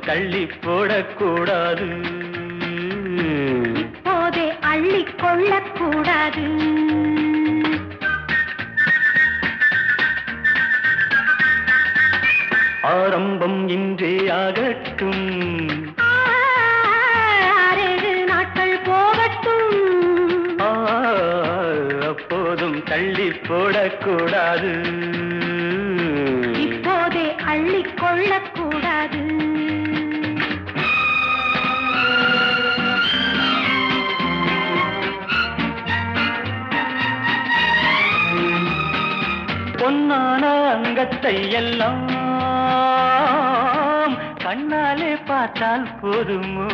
தள்ளி போடக்கூடாது இப்போதே அள்ளிக் கொள்ளக்கூடாது ஆரம்பம் இன்றே ஆகட்டும் ஆறேழு நாட்கள் போகட்டும் ஆ, அப்போதும் தள்ளி போடக்கூடாது இப்போதே அள்ளிக் கொள்ளக்கூடாது பொன்னான அங்கத்தை எல்லாம் கண்ணாலே பார்த்தால் போதுமோ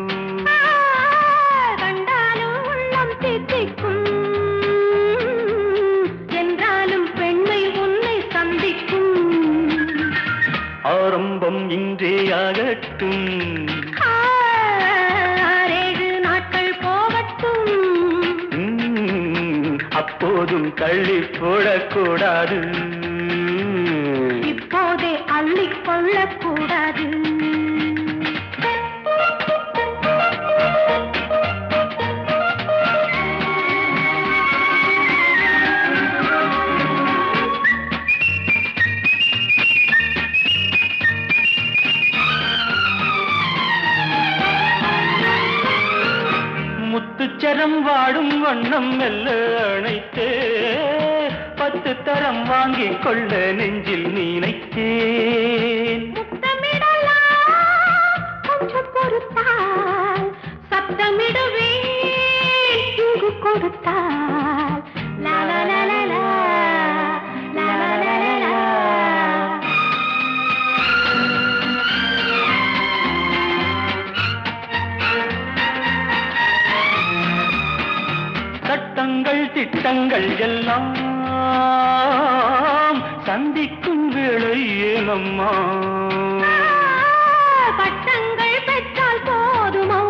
கண்டாலும் உள்ளம் தித்திக்கும் என்றாலும் பெண்மை உன்னை சந்திக்கும் ஆரம்பம் இன்றே ஆகட்டும் ஆறேழு நாட்கள் போகட்டும் ம், அப்போதும் தள்ளி போடக்கூடாது இப்போதே அள்ளிக் கொள்ளக்கூடாது முத்துச்சரம் வாடும் வண்ணம் மெல்ல அணைத்தே பத்து தரம் வாங்கிக் கொள்ள நெஞ்சில் நினைத்தேன் முத்தமிடலாம் கொஞ்சம் பொறுத்தால் சத்தமிடவே இங்கு கொடுத்தால் லா லா லா லா லா லா லா லா லா லா. சட்டங்கள் திட்டங்கள் எல்லாம் சந்திக்கும் வேளை ஏனம்மா பட்டங்கள் பெற்றால் போதுமோ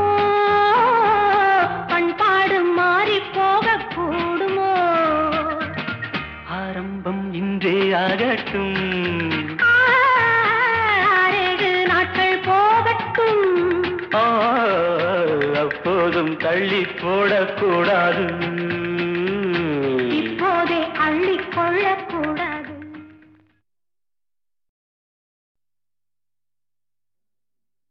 பண்பாடு மாறி போகக்கூடுமோ ஆரம்பம் இன்றே ஆகட்டும் ஆறேழு நாட்கள் போகட்டும் ஆ, அப்போதும் தள்ளி போடக்கூடாது இப்போதே அள்ளிக் கொள்ளக்கூடாது